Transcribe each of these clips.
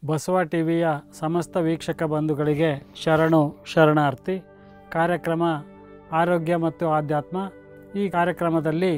ಬಸವ ಟಿವಿಯ ಸಮಸ್ತ ವೀಕ್ಷಕ ಬಂಧುಗಳಿಗೆ ಶರಣು ಶರಣಾರ್ಥಿ ಕಾರ್ಯಕ್ರಮ ಆರೋಗ್ಯ ಮತ್ತು ಆಧ್ಯಾತ್ಮ ಈ ಕಾರ್ಯಕ್ರಮದಲ್ಲಿ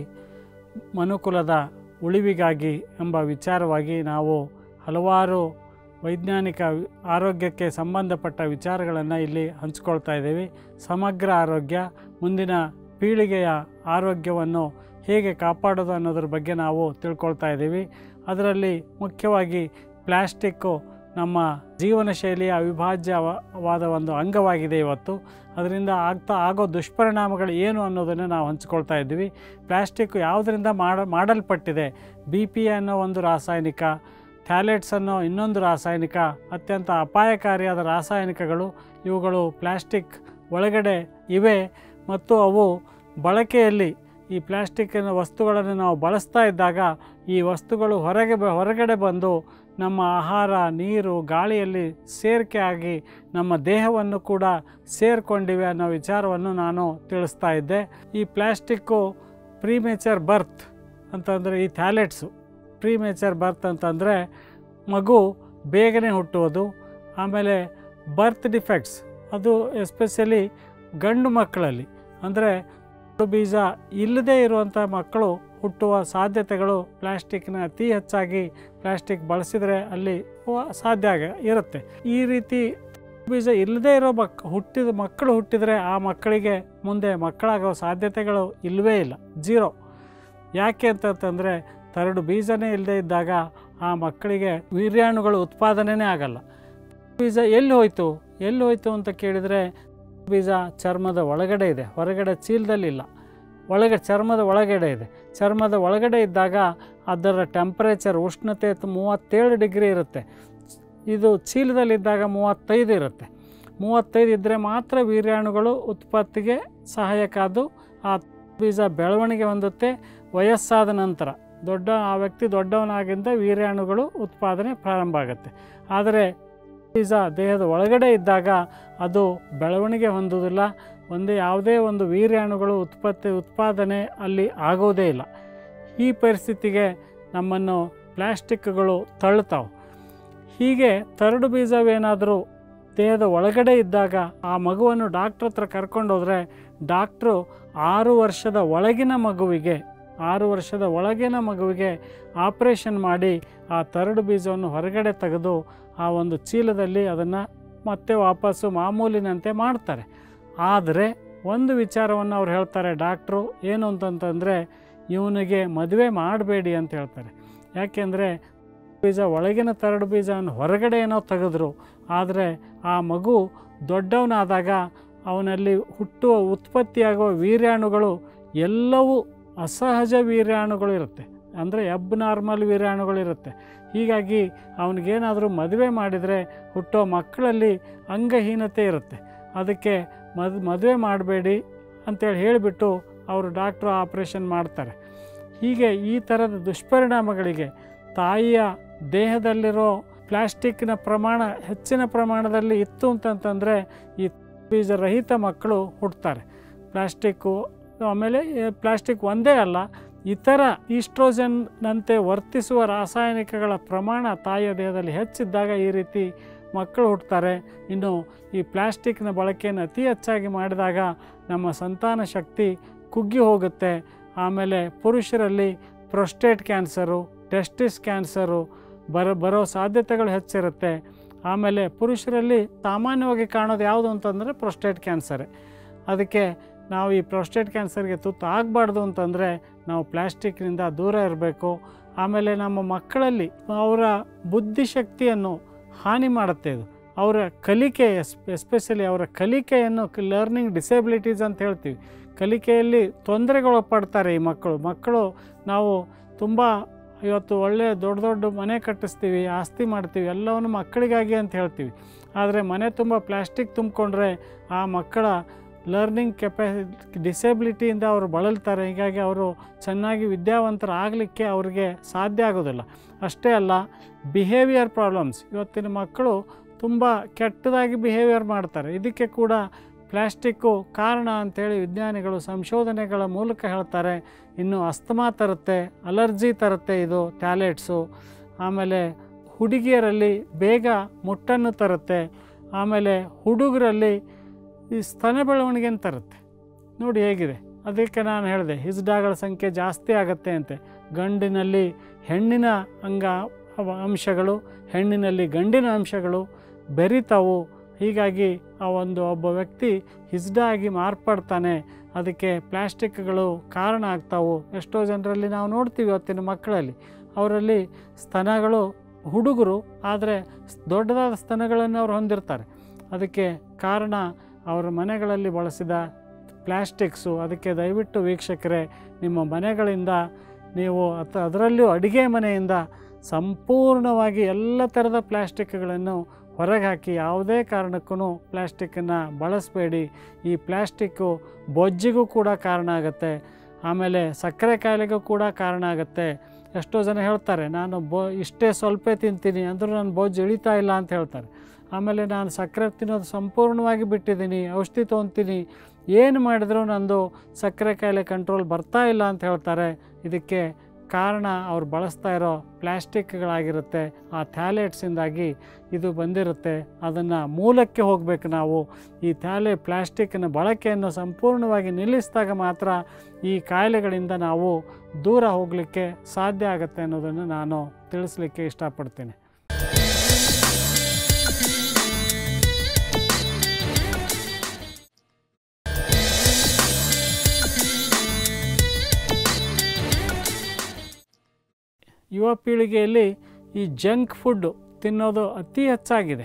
ಮನುಕುಲದ ಉಳಿವಿಗಾಗಿ ಎಂಬ ವಿಚಾರವಾಗಿ ನಾವು ಹಲವಾರು ವೈಜ್ಞಾನಿಕ ವಿ- ಆರೋಗ್ಯಕ್ಕೆ ಸಂಬಂಧಪಟ್ಟ ವಿಚಾರಗಳನ್ನು ಇಲ್ಲಿ ಹಂಚ್ಕೊಳ್ತಾ ಇದ್ದೀವಿ ಸಮಗ್ರ ಆರೋಗ್ಯ ಮುಂದಿನ ಪೀಳಿಗೆಯ ಆರೋಗ್ಯವನ್ನು ಹೇಗೆ ಕಾಪಾಡೋದು ಅನ್ನೋದ್ರ ಬಗ್ಗೆ ನಾವು ತಿಳ್ಕೊಳ್ತಾ ಇದ್ದೀವಿ ಅದರಲ್ಲಿ ಮುಖ್ಯವಾಗಿ ಪ್ಲ್ಯಾಸ್ಟಿಕ್ಕು ನಮ್ಮ ಜೀವನ ಶೈಲಿಯ ಅವಿಭಾಜ್ಯವಾದ ಒಂದು ಅಂಗವಾಗಿದೆ ಇವತ್ತು ಅದರಿಂದ ಆಗ್ತಾ ಆಗೋ ದುಷ್ಪರಿಣಾಮಗಳು ಏನು ಅನ್ನೋದನ್ನು ನಾವು ಹಂಚ್ಕೊಳ್ತಾ ಇದ್ದೀವಿ ಪ್ಲ್ಯಾಸ್ಟಿಕ್ ಯಾವುದರಿಂದ ಮಾಡ ಮಾಡಲ್ಪಟ್ಟಿದೆ ಬಿ ಪಿ ಅನ್ನೋ ಒಂದು ರಾಸಾಯನಿಕ ಥ್ಯಾಲೆಟ್ಸ್ ಅನ್ನೋ ಇನ್ನೊಂದು ರಾಸಾಯನಿಕ ಅತ್ಯಂತ ಅಪಾಯಕಾರಿಯಾದ ರಾಸಾಯನಿಕಗಳು ಇವುಗಳು ಪ್ಲ್ಯಾಸ್ಟಿಕ್ ಒಳಗಡೆ ಇವೆ ಮತ್ತು ಅವು ಬಳಕೆಯಲ್ಲಿ ಈ ಪ್ಲ್ಯಾಸ್ಟಿಕ್ಕಿನ ವಸ್ತುಗಳನ್ನು ನಾವು ಬಳಸ್ತಾ ಇದ್ದಾಗ ಈ ವಸ್ತುಗಳು ಹೊರಗೆ ಬ ಹೊರಗಡೆ ಬಂದು ನಮ್ಮ ಆಹಾರ ನೀರು ಗಾಳಿಯಲ್ಲಿ ಸೇರಿಕೆ ಆಗಿ ನಮ್ಮ ದೇಹವನ್ನು ಕೂಡ ಸೇರಿಕೊಂಡಿವೆ ಅನ್ನೋ ವಿಚಾರವನ್ನು ನಾನು ತಿಳಿಸ್ತಾ ಇದ್ದೆ ಈ ಪ್ಲ್ಯಾಸ್ಟಿಕ್ಕು ಪ್ರೀಮೇಚರ್ ಬರ್ತ್ ಅಂತಂದರೆ ಈ ಥ್ಯಾಲೆಟ್ಸು ಪ್ರೀಮೇಚರ್ ಬರ್ತ್ ಅಂತಂದರೆ ಮಗು ಬೇಗನೆ ಹುಟ್ಟುವುದು ಆಮೇಲೆ ಬರ್ತ್ ಡಿಫೆಕ್ಟ್ಸ್ ಅದು ಎಸ್ಪೆಷಲಿ ಗಂಡು ಮಕ್ಕಳಲ್ಲಿ ಅಂದರೆ ಬೀಜ ಇಲ್ಲದೇ ಇರುವಂಥ ಮಕ್ಕಳು ಹುಟ್ಟುವ ಸಾಧ್ಯತೆಗಳು ಪ್ಲ್ಯಾಸ್ಟಿಕ್ನ ಅತಿ ಹೆಚ್ಚಾಗಿ ಪ್ಲ್ಯಾಸ್ಟಿಕ್ ಬಳಸಿದರೆ ಅಲ್ಲಿ ವ- ಸಾಧ್ಯ ಆಗ ಇರುತ್ತೆ ಈ ರೀತಿ ಬೀಜ ಇಲ್ಲದೇ ಇರೋ ಮಕ್ ಹುಟ್ಟಿದ ಮಕ್ಕಳು ಹುಟ್ಟಿದರೆ ಆ ಮಕ್ಕಳಿಗೆ ಮುಂದೆ ಮಕ್ಕಳಾಗೋ ಸಾಧ್ಯತೆಗಳು ಇಲ್ಲವೇ ಇಲ್ಲ ಜೀರೋ ಯಾಕೆ ಅಂತಂತಂದರೆ ತರಡು ಬೀಜನೇ ಇಲ್ಲದೇ ಇದ್ದಾಗ ಆ ಮಕ್ಕಳಿಗೆ ವೀರ್ಯಾಣುಗಳು ಉತ್ಪಾದನೆನೇ ಆಗಲ್ಲ ಬೀಜ ಎಲ್ಲಿ ಹೋಯಿತು ಎಲ್ಲಿ ಹೋಯಿತು ಅಂತ ಕೇಳಿದರೆ ಬೀಜ ಚರ್ಮದ ಒಳಗಡೆ ಇದೆ ಹೊರಗಡೆ ಚೀಲದಲ್ಲಿಲ್ಲ ಒಳಗಡೆ ಚರ್ಮದ ಒಳಗಡೆ ಇದೆ ಚರ್ಮದ ಒಳಗಡೆ ಇದ್ದಾಗ ಅದರ ಟೆಂಪ್ರೇಚರ್ ಉಷ್ಣತೆ ತ- ಮೂವತ್ತೇಳು ಡಿಗ್ರಿ ಇರುತ್ತೆ ಇದು ಚೀಲದಲ್ಲಿದ್ದಾಗ ಮೂವತ್ತೈದು ಇರುತ್ತೆ ಮೂವತ್ತೈದು ಇದ್ದರೆ ಮಾತ್ರ ವೀರ್ಯಾಣುಗಳು ಉತ್ಪತ್ತಿಗೆ ಸಹಾಯಕ ಅದು ಆ ಬೀಜ ಬೆಳವಣಿಗೆ ಹೊಂದುತ್ತೆ ವಯಸ್ಸಾದ ನಂತರ ದೊಡ್ಡ ಆ ವ್ಯಕ್ತಿ ದೊಡ್ಡವನಾಗಿಂದ ವೀರ್ಯಾಣುಗಳು ಉತ್ಪಾದನೆ ಪ್ರಾರಂಭ ಆಗುತ್ತೆ ಆದರೆ ಬೀಜ ದೇಹದ ಒಳಗಡೆ ಇದ್ದಾಗ ಅದು ಬೆಳವಣಿಗೆ ಹೊಂದುವುದಿಲ್ಲ ಒಂದೇ ಯಾವುದೇ ಒಂದು ವೀರ್ಯಾಣುಗಳು ಉತ್ಪತ್ತಿ ಉತ್ಪಾದನೆ ಅಲ್ಲಿ ಆಗೋದೇ ಇಲ್ಲ ಈ ಪರಿಸ್ಥಿತಿಗೆ ನಮ್ಮನ್ನು ಪ್ಲ್ಯಾಸ್ಟಿಕ್ಗಳು ತಳ್ತಾವೆ ಹೀಗೆ ತರಡು ಬೀಜವೇನಾದರೂ ದೇಹದ ಒಳಗಡೆ ಇದ್ದಾಗ ಆ ಮಗುವನ್ನು ಡಾಕ್ಟ್ರ್ ಹತ್ರ ಕರ್ಕೊಂಡೋದ್ರೆ ಡಾಕ್ಟ್ರು ಆರು ವರ್ಷದ ಒಳಗಿನ ಮಗುವಿಗೆ ಆರು ವರ್ಷದ ಒಳಗಿನ ಮಗುವಿಗೆ ಆಪ್ರೇಷನ್ ಮಾಡಿ ಆ ತರಡು ಬೀಜವನ್ನು ಹೊರಗಡೆ ತೆಗೆದು ಆ ಒಂದು ಚೀಲದಲ್ಲಿ ಅದನ್ನು ಮತ್ತೆ ವಾಪಸ್ಸು ಮಾಮೂಲಿನಂತೆ ಮಾಡ್ತಾರೆ ಆದರೆ ಒಂದು ವಿಚಾರವನ್ನು ಅವ್ರು ಹೇಳ್ತಾರೆ ಡಾಕ್ಟ್ರು ಏನು ಅಂತಂತಂದರೆ ಇವನಿಗೆ ಮದುವೆ ಮಾಡಬೇಡಿ ಅಂತ ಹೇಳ್ತಾರೆ ಯಾಕೆಂದರೆ ಬೀಜ ಒಳಗಿನ ತರಡು ಬೀಜವನ್ನು ಹೊರಗಡೆ ಏನೋ ತೆಗೆದ್ರು ಆದರೆ ಆ ಮಗು ದೊಡ್ಡವನಾದಾಗ ಅವನಲ್ಲಿ ಹುಟ್ಟುವ ಉತ್ಪತ್ತಿಯಾಗುವ ವೀರ್ಯಾಣುಗಳು ಎಲ್ಲವೂ ಅಸಹಜ ವೀರ್ಯಾಣುಗಳು ಇರುತ್ತೆ ಅಂದರೆ ಎಬ್ ನಾರ್ಮಲ್ ವೀರ್ಯಾಣುಗಳಿರುತ್ತೆ ಹೀಗಾಗಿ ಅವನಿಗೇನಾದರೂ ಮದುವೆ ಮಾಡಿದರೆ ಹುಟ್ಟೋ ಮಕ್ಕಳಲ್ಲಿ ಅಂಗಹೀನತೆ ಇರುತ್ತೆ ಅದಕ್ಕೆ ಮದ್ ಮದುವೆ ಮಾಡಬೇಡಿ ಅಂತೇಳಿ ಹೇಳಿಬಿಟ್ಟು ಅವರು ಡಾಕ್ಟ್ರು ಆಪ್ರೇಷನ್ ಮಾಡ್ತಾರೆ ಹೀಗೆ ಈ ಥರದ ದುಷ್ಪರಿಣಾಮಗಳಿಗೆ ತಾಯಿಯ ದೇಹದಲ್ಲಿರೋ ಪ್ಲ್ಯಾಸ್ಟಿಕ್ನ ಪ್ರಮಾಣ ಹೆಚ್ಚಿನ ಪ್ರಮಾಣದಲ್ಲಿ ಇತ್ತು ಅಂತಂತಂದರೆ ಈ ಬೀಜರಹಿತ ಮಕ್ಕಳು ಹುಟ್ಟುತ್ತಾರೆ ಪ್ಲ್ಯಾಸ್ಟಿಕ್ಕು ಆಮೇಲೆ ಈ ಪ್ಲ್ಯಾಸ್ಟಿಕ್ ಒಂದೇ ಅಲ್ಲ ಇತರ ಈಸ್ಟ್ರೋಜನ್ನಂತೆ ವರ್ತಿಸುವ ರಾಸಾಯನಿಕಗಳ ಪ್ರಮಾಣ ತಾಯಿಯ ದೇಹದಲ್ಲಿ ಹೆಚ್ಚಿದ್ದಾಗ ಈ ರೀತಿ ಮಕ್ಕಳು ಹುಟ್ಟುತ್ತಾರೆ ಇನ್ನು ಈ ಪ್ಲ್ಯಾಸ್ಟಿಕ್ನ ಬಳಕೆಯನ್ನು ಅತಿ ಹೆಚ್ಚಾಗಿ ಮಾಡಿದಾಗ ನಮ್ಮ ಸಂತಾನ ಶಕ್ತಿ ಕುಗ್ಗಿ ಹೋಗುತ್ತೆ ಆಮೇಲೆ ಪುರುಷರಲ್ಲಿ ಪ್ರೊಸ್ಟೇಟ್ ಕ್ಯಾನ್ಸರು ಟೆಸ್ಟಿಸ್ ಕ್ಯಾನ್ಸರು ಬರ ಬರೋ ಸಾಧ್ಯತೆಗಳು ಹೆಚ್ಚಿರುತ್ತೆ ಆಮೇಲೆ ಪುರುಷರಲ್ಲಿ ಸಾಮಾನ್ಯವಾಗಿ ಕಾಣೋದು ಯಾವುದು ಅಂತಂದರೆ ಪ್ರೊಸ್ಟೇಟ್ ಕ್ಯಾನ್ಸರೇ ಅದಕ್ಕೆ ನಾವು ಈ ಪ್ರೊಸ್ಟೇಟ್ ಕ್ಯಾನ್ಸರ್ಗೆ ತುತ್ತು ಆಗಬಾರ್ದು ಅಂತಂದರೆ ನಾವು ಪ್ಲ್ಯಾಸ್ಟಿಕ್ನಿಂದ ದೂರ ಇರಬೇಕು ಆಮೇಲೆ ನಮ್ಮ ಮಕ್ಕಳಲ್ಲಿ ಅವರ ಬುದ್ಧಿಶಕ್ತಿಯನ್ನು ಹಾನಿ ಮಾಡುತ್ತೆ ಇದು ಅವರ ಕಲಿಕೆ ಎಸ್ ಎಸ್ಪೆಷಲಿ ಅವರ ಕಲಿಕೆಯನ್ನು ಲರ್ನಿಂಗ್ ಡಿಸೇಬಿಲಿಟೀಸ್ ಅಂತ ಹೇಳ್ತೀವಿ ಕಲಿಕೆಯಲ್ಲಿ ತೊಂದರೆಗಳು ಪಡ್ತಾರೆ ಈ ಮಕ್ಕಳು ಮಕ್ಕಳು ನಾವು ತುಂಬ ಇವತ್ತು ಒಳ್ಳೆಯ ದೊಡ್ಡ ದೊಡ್ಡ ಮನೆ ಕಟ್ಟಿಸ್ತೀವಿ ಆಸ್ತಿ ಮಾಡ್ತೀವಿ ಎಲ್ಲವನ್ನು ಮಕ್ಕಳಿಗಾಗಿ ಅಂತ ಹೇಳ್ತೀವಿ ಆದರೆ ಮನೆ ತುಂಬ ಪ್ಲ್ಯಾಸ್ಟಿಕ್ ತುಂಬಿಕೊಂಡ್ರೆ ಆ ಮಕ್ಕಳ ಲರ್ನಿಂಗ್ ಕೆಪಾ ಡಿಸೇಬಿಲಿಟಿಯಿಂದ ಅವರು ಬಳಲ್ತಾರೆ ಹೀಗಾಗಿ ಅವರು ಚೆನ್ನಾಗಿ ವಿದ್ಯಾವಂತರಾಗಲಿಕ್ಕೆ ಅವ್ರಿಗೆ ಸಾಧ್ಯ ಆಗೋದಿಲ್ಲ ಅಷ್ಟೇ ಅಲ್ಲ ಬಿಹೇವಿಯರ್ ಪ್ರಾಬ್ಲಮ್ಸ್ ಇವತ್ತಿನ ಮಕ್ಕಳು ತುಂಬ ಕೆಟ್ಟದಾಗಿ ಬಿಹೇವಿಯರ್ ಮಾಡ್ತಾರೆ ಇದಕ್ಕೆ ಕೂಡ ಪ್ಲ್ಯಾಸ್ಟಿಕ್ಕು ಕಾರಣ ಅಂಥೇಳಿ ವಿಜ್ಞಾನಿಗಳು ಸಂಶೋಧನೆಗಳ ಮೂಲಕ ಹೇಳ್ತಾರೆ ಇನ್ನು ಅಸ್ತಮಾ ತರುತ್ತೆ ಅಲರ್ಜಿ ತರುತ್ತೆ ಇದು ಟ್ಯಾಲೆಟ್ಸು ಆಮೇಲೆ ಹುಡುಗಿಯರಲ್ಲಿ ಬೇಗ ಮುಟ್ಟನ್ನು ತರುತ್ತೆ ಆಮೇಲೆ ಹುಡುಗರಲ್ಲಿ ಈ ಸ್ತನ ಬೆಳವಣಿಗೆಯನ್ನು ತರುತ್ತೆ ನೋಡಿ ಹೇಗಿದೆ ಅದಕ್ಕೆ ನಾನು ಹೇಳಿದೆ ಹಿಸ್ಡಾಗಳ ಸಂಖ್ಯೆ ಜಾಸ್ತಿ ಆಗುತ್ತೆ ಅಂತೆ ಗಂಡಿನಲ್ಲಿ ಹೆಣ್ಣಿನ ಅಂಗ ಅವ- ಅಂಶಗಳು ಹೆಣ್ಣಿನಲ್ಲಿ ಗಂಡಿನ ಅಂಶಗಳು ಬೆರಿತಾವು ಹೀಗಾಗಿ ಆ ಒಂದು ಒಬ್ಬ ವ್ಯಕ್ತಿ ಹಿಸ್ಡಾ ಆಗಿ ಮಾರ್ಪಡ್ತಾನೆ ಅದಕ್ಕೆ ಪ್ಲ್ಯಾಸ್ಟಿಕ್ಗಳು ಕಾರಣ ಆಗ್ತಾವು ಎಷ್ಟೋ ಜನರಲ್ಲಿ ನಾವು ನೋಡ್ತೀವಿ ಇವತ್ತಿನ ಮಕ್ಕಳಲ್ಲಿ ಅವರಲ್ಲಿ ಸ್ತನಗಳು ಹುಡುಗರು ಆದರೆ ದೊಡ್ಡದಾದ ಸ್ತನಗಳನ್ನು ಅವ್ರು ಹೊಂದಿರ್ತಾರೆ ಅದಕ್ಕೆ ಕಾರಣ ಅವರ ಮನೆಗಳಲ್ಲಿ ಬಳಸಿದ ಪ್ಲ್ಯಾಸ್ಟಿಕ್ಸು ಅದಕ್ಕೆ ದಯವಿಟ್ಟು ವೀಕ್ಷಕರೇ ನಿಮ್ಮ ಮನೆಗಳಿಂದ ನೀವು ಅಥ ಅದರಲ್ಲೂ ಅಡುಗೆ ಮನೆಯಿಂದ ಸಂಪೂರ್ಣವಾಗಿ ಎಲ್ಲ ಥರದ ಪ್ಲ್ಯಾಸ್ಟಿಕ್ಗಳನ್ನು ಹೊರಗೆ ಹಾಕಿ ಯಾವುದೇ ಕಾರಣಕ್ಕೂ ಪ್ಲ್ಯಾಸ್ಟಿಕ್ಕನ್ನು ಬಳಸಬೇಡಿ ಈ ಪ್ಲ್ಯಾಸ್ಟಿಕ್ಕು ಬೊಜ್ಜಿಗೂ ಕೂಡ ಕಾರಣ ಆಗುತ್ತೆ ಆಮೇಲೆ ಸಕ್ಕರೆ ಕಾಯಿಲೆಗೂ ಕೂಡ ಕಾರಣ ಆಗುತ್ತೆ ಎಷ್ಟೋ ಜನ ಹೇಳ್ತಾರೆ ನಾನು ಬೊ ಇಷ್ಟೇ ಸ್ವಲ್ಪ ತಿಂತೀನಿ ಅಂದರೂ ನಾನು ಬೊಜ್ಜು ಇಳಿತಾ ಇಲ್ಲ ಅಂತ ಹೇಳ್ತಾರೆ ಆಮೇಲೆ ನಾನು ಸಕ್ಕರೆ ತಿನ್ನೋದು ಸಂಪೂರ್ಣವಾಗಿ ಬಿಟ್ಟಿದ್ದೀನಿ ಔಷಧಿ ತೊಗೊತೀನಿ ಏನು ಮಾಡಿದರೂ ನಂದು ಸಕ್ಕರೆ ಕಾಯಿಲೆ ಕಂಟ್ರೋಲ್ ಬರ್ತಾ ಇಲ್ಲ ಅಂತ ಹೇಳ್ತಾರೆ ಇದಕ್ಕೆ ಕಾರಣ ಅವ್ರು ಬಳಸ್ತಾ ಇರೋ ಪ್ಲ್ಯಾಸ್ಟಿಕ್ಗಳಾಗಿರುತ್ತೆ ಆ ಥ್ಯಾಲೆಟ್ಸಿಂದಾಗಿ ಇದು ಬಂದಿರುತ್ತೆ ಅದನ್ನು ಮೂಲಕ್ಕೆ ಹೋಗಬೇಕು ನಾವು ಈ ಥ್ಯಾಲೆ ಪ್ಲ್ಯಾಸ್ಟಿಕ್ನ ಬಳಕೆಯನ್ನು ಸಂಪೂರ್ಣವಾಗಿ ನಿಲ್ಲಿಸಿದಾಗ ಮಾತ್ರ ಈ ಕಾಯಿಲೆಗಳಿಂದ ನಾವು ದೂರ ಹೋಗಲಿಕ್ಕೆ ಸಾಧ್ಯ ಆಗುತ್ತೆ ಅನ್ನೋದನ್ನು ನಾನು ತಿಳಿಸ್ಲಿಕ್ಕೆ ಇಷ್ಟಪಡ್ತೀನಿ ಯುವ ಪೀಳಿಗೆಯಲ್ಲಿ ಈ ಜಂಕ್ ಫುಡ್ ತಿನ್ನೋದು ಅತಿ ಹೆಚ್ಚಾಗಿದೆ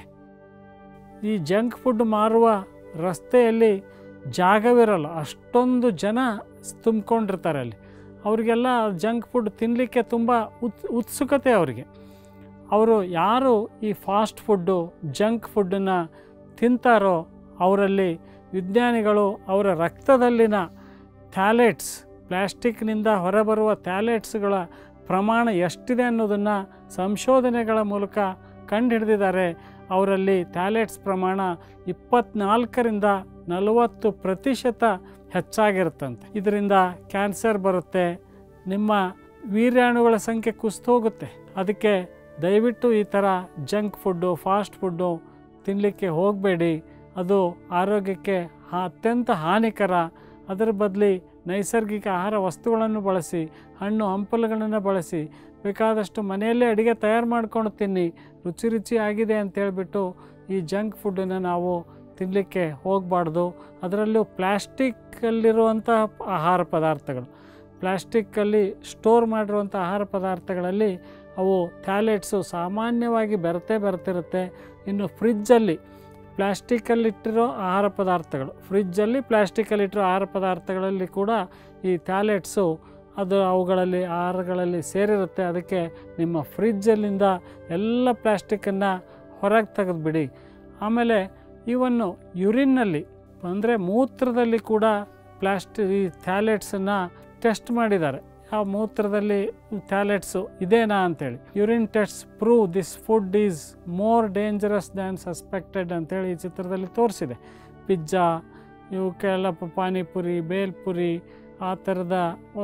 ಈ ಜಂಕ್ ಫುಡ್ ಮಾರುವ ರಸ್ತೆಯಲ್ಲಿ ಜಾಗವಿರಲ್ಲ ಅಷ್ಟೊಂದು ಜನ ತುಂಬಿಕೊಂಡಿರ್ತಾರೆ ಅಲ್ಲಿ ಅವರಿಗೆಲ್ಲ ಜಂಕ್ ಫುಡ್ ತಿನ್ನಲಿಕ್ಕೆ ತುಂಬ ಉತ್ ಉತ್ಸುಕತೆ ಅವರಿಗೆ ಅವರು ಯಾರು ಈ ಫಾಸ್ಟ್ ಫುಡ್ಡು ಜಂಕ್ ಫುಡ್ಡನ್ನು ತಿಂತಾರೋ ಅವರಲ್ಲಿ ವಿಜ್ಞಾನಿಗಳು ಅವರ ರಕ್ತದಲ್ಲಿನ ಥ್ಯಾಲೆಟ್ಸ್ ಪ್ಲ್ಯಾಸ್ಟಿಕ್ನಿಂದ ಹೊರಬರುವ ಥ್ಯಾಲೆಟ್ಸ್ಗಳ ಪ್ರಮಾಣ ಎಷ್ಟಿದೆ ಅನ್ನೋದನ್ನು ಸಂಶೋಧನೆಗಳ ಮೂಲಕ ಕಂಡುಹಿಡಿದಿದ್ದಾರೆ ಅವರಲ್ಲಿ ಥ್ಯಾಲೆಟ್ಸ್ ಪ್ರಮಾಣ ಇಪ್ಪತ್ನಾಲ್ಕರಿಂದ ನಲವತ್ತು ಪ್ರತಿಶತ ಹೆಚ್ಚಾಗಿರುತ್ತಂತೆ ಇದರಿಂದ ಕ್ಯಾನ್ಸರ್ ಬರುತ್ತೆ ನಿಮ್ಮ ವೀರ್ಯಾಣುಗಳ ಸಂಖ್ಯೆ ಕುಸಿದು ಹೋಗುತ್ತೆ ಅದಕ್ಕೆ ದಯವಿಟ್ಟು ಈ ಥರ ಜಂಕ್ ಫುಡ್ಡು ಫಾಸ್ಟ್ ಫುಡ್ಡು ತಿನ್ನಲಿಕ್ಕೆ ಹೋಗಬೇಡಿ ಅದು ಆರೋಗ್ಯಕ್ಕೆ ಹಾ- ಅತ್ಯಂತ ಹಾನಿಕರ ಅದರ ಬದಲಿ ನೈಸರ್ಗಿಕ ಆಹಾರ ವಸ್ತುಗಳನ್ನು ಬಳಸಿ ಹಣ್ಣು ಹಂಪಲುಗಳನ್ನು ಬಳಸಿ ಬೇಕಾದಷ್ಟು ಮನೆಯಲ್ಲೇ ಅಡುಗೆ ತಯಾರು ಮಾಡ್ಕೊಂಡು ತಿನ್ನಿ ರುಚಿ ರುಚಿ ಆಗಿದೆ ಅಂತೇಳ್ಬಿಟ್ಟು ಈ ಜಂಕ್ ಫುಡ್ಡನ್ನು ನಾವು ತಿನ್ನಲಿಕ್ಕೆ ಹೋಗಬಾರ್ದು ಅದರಲ್ಲೂ ಪ್ಲ್ಯಾಸ್ಟಿಕ್ಕಲ್ಲಿರುವಂಥ ಆಹಾರ ಪದಾರ್ಥಗಳು ಪ್ಲ್ಯಾಸ್ಟಿಕ್ಕಲ್ಲಿ ಸ್ಟೋರ್ ಮಾಡಿರುವಂಥ ಆಹಾರ ಪದಾರ್ಥಗಳಲ್ಲಿ ಅವು ಥ್ಯಾಲೆಟ್ಸು ಸಾಮಾನ್ಯವಾಗಿ ಬೆರೆತೇ ಬೆರೆತಿರುತ್ತೆ ಇನ್ನು ಫ್ರಿಜ್ಜಲ್ಲಿ ಪ್ಲ್ಯಾಸ್ಟಿಕ್ಕಲ್ಲಿಟ್ಟಿರೋ ಆಹಾರ ಪದಾರ್ಥಗಳು ಫ್ರಿಜ್ಜಲ್ಲಿ ಪ್ಲ್ಯಾಸ್ಟಿಕ್ಕಲ್ಲಿಟ್ಟಿರೋ ಆಹಾರ ಪದಾರ್ಥಗಳಲ್ಲಿ ಕೂಡ ಈ ಥ್ಯಾಲೆಟ್ಸು ಅದು ಅವುಗಳಲ್ಲಿ ಆಹಾರಗಳಲ್ಲಿ ಸೇರಿರುತ್ತೆ ಅದಕ್ಕೆ ನಿಮ್ಮ ಫ್ರಿಜ್ಜಲ್ಲಿಂದ ಎಲ್ಲ ಪ್ಲ್ಯಾಸ್ಟಿಕ್ಕನ್ನು ಹೊರಗೆ ತೆಗೆದುಬಿಡಿ ಆಮೇಲೆ ಇವನ್ನು ಯುರಿನ್ನಲ್ಲಿ ಅಂದರೆ ಮೂತ್ರದಲ್ಲಿ ಕೂಡ ಪ್ಲಾಸ್ಟಿ ಈ ಥ್ಯಾಲೆಟ್ಸನ್ನು ಟೆಸ್ಟ್ ಮಾಡಿದ್ದಾರೆ ಆ ಮೂತ್ರದಲ್ಲಿ ಥ್ಯಾಲೆಟ್ಸು ಇದೇನಾ ಅಂತೇಳಿ urine test prove this food is more dangerous than suspected ಅಂತೇಳಿ ಈ ಚಿತ್ರದಲ್ಲಿ ತೋರಿಸಿದೆ ಪಿಜ್ಜಾ ಇವಕ್ಕೆಲ್ಲ ಪ- ಪಾನಿಪುರಿ ಬೇಲ್ಪುರಿ ಆ ಥರದ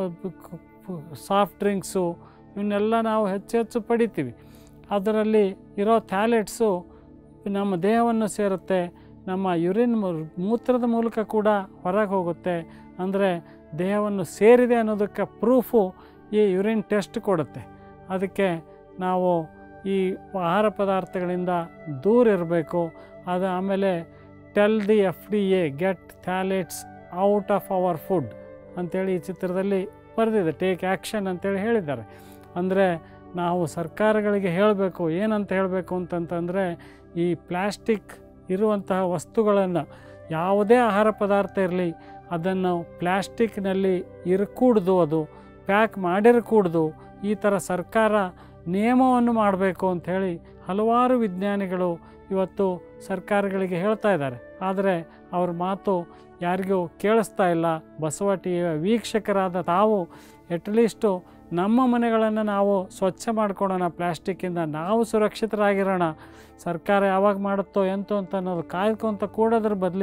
ಸಾಫ್ಟ್ ಡ್ರಿಂಕ್ಸು ಇವನ್ನೆಲ್ಲ ನಾವು ಹೆಚ್ಚು ಹೆಚ್ಚು ಪಡಿತೀವಿ ಅದರಲ್ಲಿ ಇರೋ ಥ್ಯಾಲೆಟ್ಸು ನಮ್ಮ ದೇಹವನ್ನು ಸೇರುತ್ತೆ ನಮ್ಮ ಯುರಿನ್ ಮೂ- ಮೂತ್ರದ ಮೂಲಕ ಕೂಡ ಹೊರಗೆ ಹೋಗುತ್ತೆ ಅಂದರೆ ದೇಹವನ್ನು ಸೇರಿದೆ ಅನ್ನೋದಕ್ಕೆ ಪ್ರೂಫು ಈ ಯುರಿನ್ ಟೆಸ್ಟ್ ಕೊಡುತ್ತೆ ಅದಕ್ಕೆ ನಾವು ಈ ಆಹಾರ ಪದಾರ್ಥಗಳಿಂದ ದೂರ ಇರಬೇಕು ಅದು ಆಮೇಲೆ tell the F D A get phthalates out of our food ಅಂಥೇಳಿ ಈ ಚಿತ್ರದಲ್ಲಿ ಬರೆದಿದೆ ಟೇಕ್ ಆ್ಯಕ್ಷನ್ ಅಂತೇಳಿ ಹೇಳಿದ್ದಾರೆ ಅಂದರೆ ನಾವು ಸರ್ಕಾರಗಳಿಗೆ ಹೇಳಬೇಕು ಏನಂತ ಹೇಳಬೇಕು ಅಂತಂತಂದರೆ ಈ ಪ್ಲ್ಯಾಸ್ಟಿಕ್ ಇರುವಂತಹ ವಸ್ತುಗಳನ್ನು ಯಾವುದೇ ಆಹಾರ ಪದಾರ್ಥ ಇರಲಿ ಅದನ್ನು ಪ್ಲ್ಯಾಸ್ಟಿಕ್ನಲ್ಲಿ ಇರಕೂಡ್ದು ಅದು ಪ್ಯಾಕ್ ಮಾಡಿರಕೂಡ್ದು ಈ ಥರ ಸರ್ಕಾರ ನಿಯಮವನ್ನು ಮಾಡಬೇಕು ಅಂಥೇಳಿ ಹಲವಾರು ವಿಜ್ಞಾನಿಗಳು ಇವತ್ತು ಸರ್ಕಾರಗಳಿಗೆ ಹೇಳ್ತಾ ಇದ್ದಾರೆ ಆದರೆ ಅವ್ರ ಮಾತು ಯಾರಿಗೂ ಕೇಳಿಸ್ತಾ ಇಲ್ಲ ಬಸವ ಟಿವಿಯ ವೀಕ್ಷಕರಾದ ತಾವು ಎಟ್ಲೀಸ್ಟು ನಮ್ಮ ಮನೆಗಳನ್ನು ನಾವು ಸ್ವಚ್ಛ ಮಾಡ್ಕೊಳ್ಳೋಣ ಪ್ಲ್ಯಾಸ್ಟಿಕ್ಕಿಂದ ನಾವು ಸುರಕ್ಷಿತರಾಗಿರೋಣ ಸರ್ಕಾರ ಯಾವಾಗ ಮಾಡುತ್ತೋ ಎಂತೋ ಅಂತ ಅನ್ನೋದು ಕಾಯ್ಕೊಂತ ಕೂಡೋದ್ರ ಬದಲಿ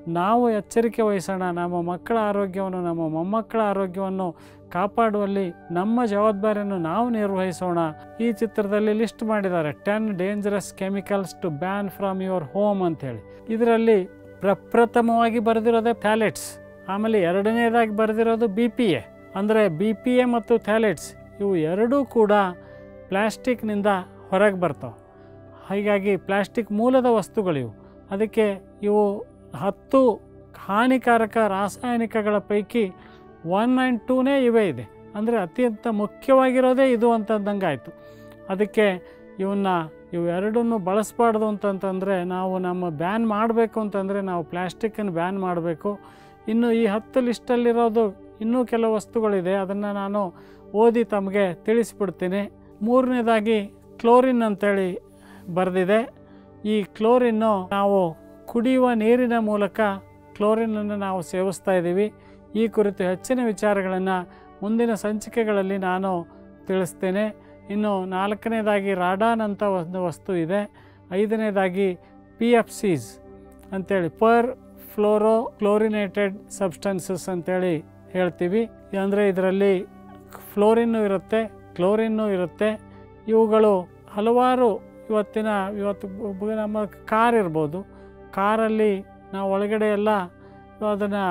ನಾವು ಎಚ್ಚರಿಕೆ ವಹಿಸೋಣ ನಮ್ಮ ಮಕ್ಕಳ ಆರೋಗ್ಯವನ್ನು ನಮ್ಮ ಮೊಮ್ಮಕ್ಕಳ ಆರೋಗ್ಯವನ್ನು ಕಾಪಾಡುವಲ್ಲಿ ನಮ್ಮ ಜವಾಬ್ದಾರಿಯನ್ನು ನಾವು ನಿರ್ವಹಿಸೋಣ ಈ ಚಿತ್ರದಲ್ಲಿ ಲಿಸ್ಟ್ ಮಾಡಿದ್ದಾರೆ ten dangerous chemicals to ban from your home ಅಂಥೇಳಿ ಇದರಲ್ಲಿ ಪ್ರಪ್ರಥಮವಾಗಿ ಬರೆದಿರೋದೇ ಥ್ಯಾಲೆಟ್ಸ್ ಆಮೇಲೆ ಎರಡನೇದಾಗಿ ಬರೆದಿರೋದು ಬಿ ಪಿ ಎ ಅಂದರೆ ಬಿ ಪಿ ಎ ಮತ್ತು ಥ್ಯಾಲೆಟ್ಸ್ ಇವು ಎರಡೂ ಕೂಡ ಪ್ಲ್ಯಾಸ್ಟಿಕ್ನಿಂದ ಹೊರಗೆ ಬರ್ತಾವೆ ಹೀಗಾಗಿ ಪ್ಲ್ಯಾಸ್ಟಿಕ್ ಮೂಲದ ವಸ್ತುಗಳಿವು ಅದಕ್ಕೆ ಇವು ಹತ್ತು ಹಾನಿಕಾರಕ ರಾಸಾಯನಿಕಗಳ ಪೈಕಿ ಒನ್ ಆ್ಯಂಡ್ ಟೂನೇ ಇವೇ ಇದೆ ಅಂದರೆ ಅತ್ಯಂತ ಮುಖ್ಯವಾಗಿರೋದೇ ಇದು ಅಂತಂದಂಗೆ ಆಯಿತು ಅದಕ್ಕೆ ಇವನ್ನ ಇವೆರಡನ್ನು ಬಳಸಬಾರ್ದು ಅಂತಂತಂದರೆ ನಾವು ನಮ್ಮ ಬ್ಯಾನ್ ಮಾಡಬೇಕು ಅಂತಂದರೆ ನಾವು ಪ್ಲ್ಯಾಸ್ಟಿಕ್ಕನ್ನು ಬ್ಯಾನ್ ಮಾಡಬೇಕು ಇನ್ನು ಈ ಹತ್ತು ಲಿಸ್ಟಲ್ಲಿರೋದು ಇನ್ನೂ ಕೆಲವು ವಸ್ತುಗಳಿದೆ ಅದನ್ನು ನಾನು ಓದಿ ತಮಗೆ ತಿಳಿಸ್ಬಿಡ್ತೀನಿ ಮೂರನೇದಾಗಿ ಕ್ಲೋರಿನ್ ಅಂತೇಳಿ ಬರೆದಿದೆ ಈ ಕ್ಲೋರಿನ್ನು ನಾವು ಕುಡಿಯುವ ನೀರಿನ ಮೂಲಕ ಕ್ಲೋರಿನನ್ನು ನಾವು ಸೇವಿಸ್ತಾ ಇದ್ದೀವಿ ಈ ಕುರಿತು ಹೆಚ್ಚಿನ ವಿಚಾರಗಳನ್ನು ಮುಂದಿನ ಸಂಚಿಕೆಗಳಲ್ಲಿ ನಾನು ತಿಳಿಸ್ತೇನೆ ಇನ್ನು ನಾಲ್ಕನೇದಾಗಿ ರಾಡಾನ್ ಅಂತ ಒಂದು ವಸ್ತು ಇದೆ ಐದನೇದಾಗಿ ಪಿ ಎಫ್ ಸಿಸ್ ಅಂತೇಳಿ ಪರ್ ಫ್ಲೋರೋ ಕ್ಲೋರಿನೇಟೆಡ್ ಸಬ್ಸ್ಟೆನ್ಸಸ್ ಅಂತೇಳಿ ಹೇಳ್ತೀವಿ ಅಂದರೆ ಇದರಲ್ಲಿ ಫ್ಲೋರಿನ್ನು ಇರುತ್ತೆ ಕ್ಲೋರಿನ್ನು ಇರುತ್ತೆ ಇವುಗಳು ಹಲವಾರು ಇವತ್ತಿನ ಇವತ್ತು ಬ- ಬ- ನಮ್ಮ ಕಾರ್ ಇರ್ಬೋದು ಕಾರಲ್ಲಿ ನಾವು ಒಳಗಡೆ ಎಲ್ಲ ಅದನ್ನು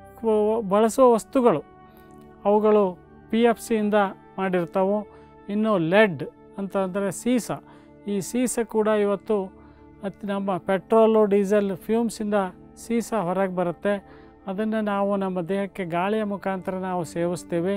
ಬಳಸುವ ವಸ್ತುಗಳು ಅವುಗಳು ಪಿ ಎಫ್ ಸಿಯಿಂದ ಮಾಡಿರ್ತಾವೆ ಇನ್ನು ಲೆಡ್ ಅಂತ ಅಂದರೆ ಸೀಸ ಈ ಸೀಸ ಕೂಡ ಇವತ್ತು ಅತ್ ನಮ್ಮ ಪೆಟ್ರೋಲು ಡೀಸೆಲ್ ಫ್ಯೂಮ್ಸಿಂದ ಸೀಸ ಹೊರಗೆ ಬರುತ್ತೆ ಅದನ್ನು ನಾವು ನಮ್ಮ ದೇಹಕ್ಕೆ ಗಾಳಿಯ ಮುಖಾಂತರ ನಾವು ಸೇವಿಸ್ತೇವೆ